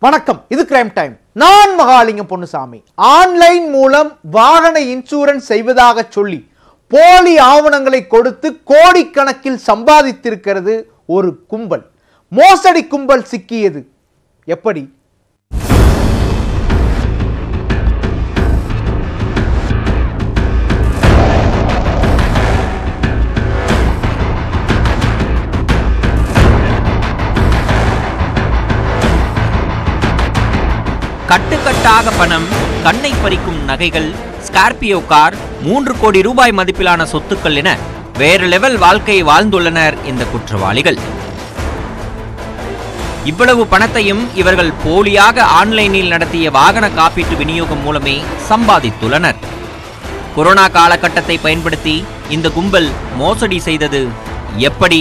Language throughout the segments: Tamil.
வணக்கம் இது கிரைம் டைம் நான் மகாலிங்கம் பொன்னுசாமி ஆன்லைன் மூலம் வாகன இன்சூரன்ஸ் செய்வதாக சொல்லி போலி ஆவணங்களை கொடுத்து கோடிக்கணக்கில் சம்பாதித்திருக்கிறது ஒரு கும்பல் மோசடி கும்பல் சிக்கியது எப்படி கட்டுக்கட்டாக பணம் கண்ணை பறிக்கும் நகைகள் ஸ்கார்பியோ கார் மூன்று கோடி ரூபாய் மதிப்பிலான சொத்துக்கள் என வேறு லெவல் வாழ்க்கையை வாழ்ந்துள்ளனர் இந்த குற்றவாளிகள் இவ்வளவு பணத்தையும் இவர்கள் போலியாக ஆன்லைனில் நடத்திய வாகன காப்பீட்டு விநியோகம் மூலமே சம்பாதித்துள்ளனர் கொரோனா காலகட்டத்தை பயன்படுத்தி இந்த கும்பல் மோசடி செய்தது எப்படி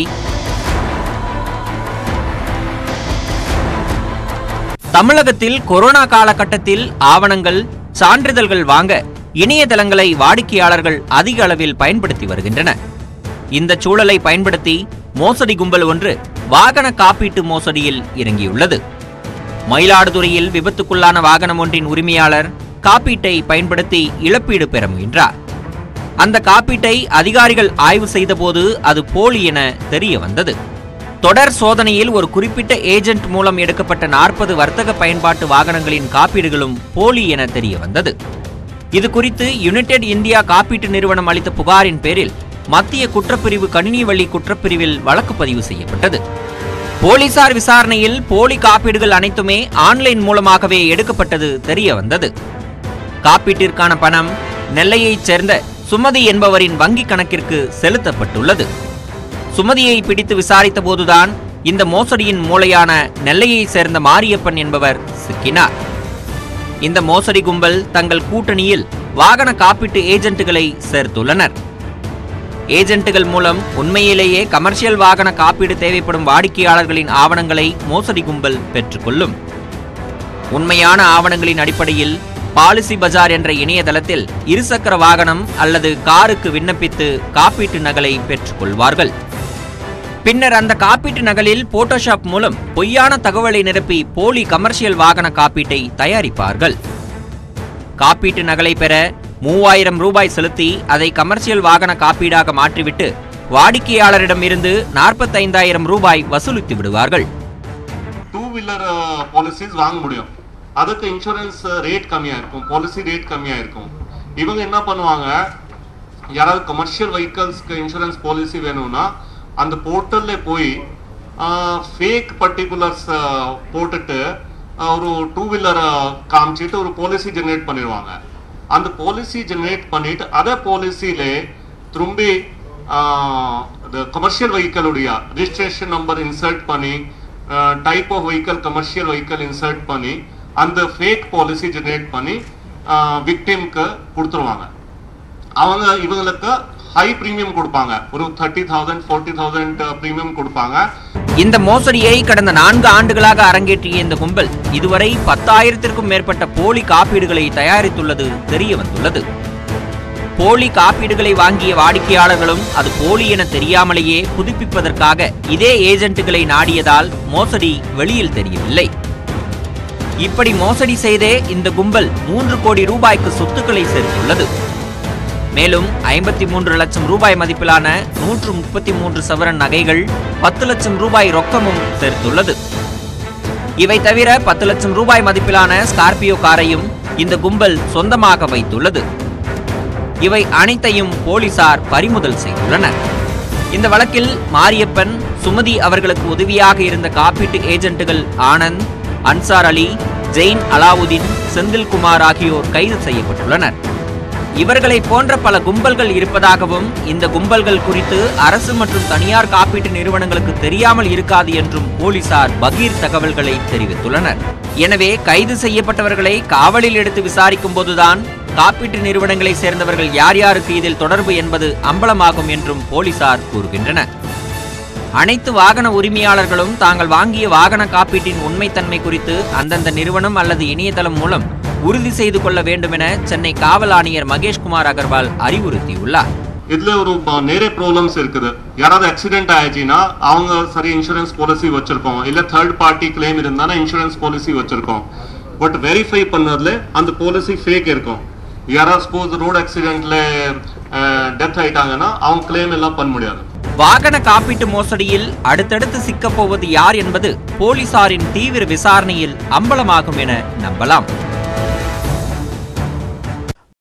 தமிழகத்தில் கொரோனா காலகட்டத்தில் ஆவணங்கள் சான்றிதழ்கள் வாங்க இணையதளங்களை வாடிக்கையாளர்கள் அதிக அளவில் பயன்படுத்தி வருகின்றன இந்த சூழலை பயன்படுத்தி மோசடி கும்பல் ஒன்று வாகன காப்பீட்டு மோசடியில் இறங்கியுள்ளது மயிலாடுதுறையில் விபத்துக்குள்ளான வாகனம் ஒன்றின் உரிமையாளர் காப்பீட்டை பயன்படுத்தி இழப்பீடு பெற முயன்றார் அந்த காப்பீட்டை அதிகாரிகள் ஆய்வு செய்தபோது அது போலி என தெரிய வந்தது தொடர் சோதனையில் ஒரு குறிப்பிட்ட ஏஜென்ட் மூலம் எடுக்கப்பட்ட நாற்பது வர்த்தக பயன்பாட்டு வாகனங்களின் காப்பீடுகளும் போலி என தெரிய வந்தது இது குறித்து யுனைடெட் இந்தியா காப்பீட்டு நிறுவனம் அளித்த புகாரின் பேரில் மத்திய குற்றப்பிரிவு கணினி வழி குற்றப்பிரிவில் வழக்கு பதிவு செய்யப்பட்டது போலீசார் விசாரணையில் போலி காப்பீடுகள் அனைத்துமே ஆன்லைன் மூலமாகவே எடுக்கப்பட்டது தெரிய வந்தது காப்பீட்டிற்கான பணம் நெல்லையைச் சேர்ந்த சுமதி என்பவரின் வங்கிக் கணக்கிற்கு செலுத்தப்பட்டுள்ளது சுமதியை பிடித்து விசாரித்த போதுதான் இந்த மோசடியின் மூளையான நெல்லையை சேர்ந்த மாரியப்பன் என்பவர் சிக்கினார் இந்த மோசடி கும்பல் தங்கள் கூட்டணியில் வாகன காப்பீட்டு ஏஜென்ட்டுகளை சேர்த்துள்ளனர் ஏஜென்ட்டுகள் மூலம் உண்மையிலேயே கமர்ஷியல் வாகன காப்பீடு தேவைப்படும் வாடிக்கையாளர்களின் ஆவணங்களை மோசடி கும்பல் பெற்றுக்கொள்ளும் உண்மையான ஆவணங்களின் அடிப்படையில் பாலிசி பஜார் என்ற இணையதளத்தில் இருசக்கர வாகனம் அல்லது காருக்கு விண்ணப்பித்து காப்பீட்டு நகலை பெற்றுக்கொள்வார்கள் பின்னர் அந்த காப்பீட்டு நகலில் போட்டோஷாப் மூலம் பொய்யான தகவலை நிரப்பி போலி கமர்ஷியல் வாகன காப்பீட்டை தயாரிப்பார்கள் காப்பீட்டு நகலை பெற மூவாயிரம் ரூபாய் செலுத்தி அதை கமர்ஷியல் வாகன காப்பீடாக மாற்றிவிட்டு வாடிக்கையாளரிடம் இருந்து நாற்பத்தைந்தாயிரம் ரூபாய் வசூலித்து விடுவார்கள் டூ வீலர் பாலிசிஸ் வாங்க முடியும் அதுக்கு இன்சூரன்ஸ் ரேட் கம்மியா இருக்கும் பாலிசி ரேட் கம்மியா இருக்கும் இவங்க என்ன பண்ணுவாங்க யாராவது கமர்ஷியல் வெஹிக்கல்ஸ்க்கு இன்சூரன்ஸ் பாலிசி வேணும்னா அந்த போர்ட்டல்ல போய் ஃபேக் பர்டிகுலர்ஸ் போட்டுட்டு ஆஹ், ஒரு டூ வீலர் காமிச்சிட்டு ஒரு பாலிசி ஜெனரேட் பண்ணிடுவாங்க அந்த பாலிசி ஜெனரேட் பண்ணிட்டு அதே பாலிசியில திரும்பி கமர்ஷியல் வெஹிக்கலுடைய ரிஜிஸ்ட்ரேஷன் நம்பர் இன்சர்ட் பண்ணி type of vehicle commercial vehicle insert பண்ணி அந்த ஃபேக் பாலிசி ஜெனரேட் பண்ணி விக்டிம்க்கு கொடுத்துருவாங்க அவங்க இவங்களுக்கு ஹை ப்ரீமியம் கொடுப்பாங்க ஒரு thirty thousand forty thousand premium கொடுப்பாங்க இந்த மோசடியை கடந்த நான்கு ஆண்டுகளாக அரங்கேற்றிய இந்த கும்பல் இதுவரை பத்தாயிரத்திற்கும் மேற்பட்ட போலி காப்பீடுகளை தயாரித்துள்ளது தெரிய வந்துள்ளது போலி காப்பீடுகளை வாங்கிய வாடிக்கையாளர்களும் அது போலி என தெரியாமலேயே புதுப்பிப்பதற்காக இதே ஏஜென்ட்டுகளை நாடியதால் மோசடி வெளியில் தெரியவில்லை இப்படி மோசடி செய்தே இந்த கும்பல் மூன்று கோடி ரூபாய்க்கு சொத்துக்களை சேர்த்துள்ளது மேலும் ஐம்பத்தி மூன்று லட்சம் ரூபாய் மதிப்பிலான நூற்று முப்பத்தி மூன்று சவரன் நகைகள் பத்து லட்சம் ரூபாய் ரொக்கமும் சேர்த்துள்ளது இவை தவிர பத்து லட்சம் ரூபாய் மதிப்பிலான ஸ்கார்பியோ காரையும் இந்த கும்பல் சொந்தமாக வைத்துள்ளது இவை அனைத்தையும் போலீசார் பறிமுதல் செய்துள்ளனர் இந்த வழக்கில் மாரியப்பன் சுமதி அவர்களுக்கு உதவியாக இருந்த காப்பீட்டு ஏஜென்ட்டுகள் ஆனந்த் அன்சார் அலி ஜெயின் அலாவுதீன் செந்தில்குமார் ஆகியோர் கைது செய்யப்பட்டுள்ளனர் இவர்களை போன்ற பல கும்பல்கள் இருப்பதாகவும் இந்த கும்பல்கள் குறித்து அரசு மற்றும் தனியார் காப்பீட்டு நிறுவனங்களுக்கு தெரியாமல் இருக்காது என்றும் போலீசார் பகீர் தகவல்களை தெரிவித்துள்ளனர் எனவே கைது செய்யப்பட்டவர்களை காவலில் எடுத்து விசாரிக்கும் போதுதான் காப்பீட்டு நிறுவனங்களை சேர்ந்தவர்கள் யார் யாருக்கு இதில் தொடர்பு என்பது அம்பலமாகும் என்றும் போலீசார் கூறுகின்றனர் அனைத்து வாகன உரிமையாளர்களும் தாங்கள் வாங்கிய வாகன காப்பீட்டின் உண்மைத்தன்மை குறித்து அந்தந்த நிறுவனம் அல்லது இணையதளம் மூலம் உறுதி செய்து கொள்ள வேண்டும் என சென்னை காவல் ஆணையர் மகேஷ்குமார் அகர்வால் அறிவுறுத்தியுள்ளார் இதுல ஒரு ப- நிறைய ப்ராப்ளம்ஸ் இருக்குது யாராவது ஆக்சிடென்ட் ஆயிடுச்சுன்னா அவங்க சரி இன்சூரன்ஸ் பாலிசி வச்சிருக்கோம் இல்ல தேர்ட் பார்ட்டி கிளைம் இருந்தானா இன்சூரன்ஸ் பாலிசி வச்சிருக்கோம் பட் வெரிஃபை பண்ணதுல அந்த பாலிசி ஃபேக் இருக்கும் யாராவது சப்போஸ் ரோட் ஆக்சிடென்ட்ல டெத் ஆயிட்டாங்கன்னா அவங்க கிளைம் எல்லாம் பண்ண முடியாது வாகன காப்பீட்டு மோசடியில் அடுத்தடுத்து சிக்கப் போவது யார் என்பது போலீசாரின் தீவிர விசாரணையில் அம்பலமாகும் என நம்பலாம்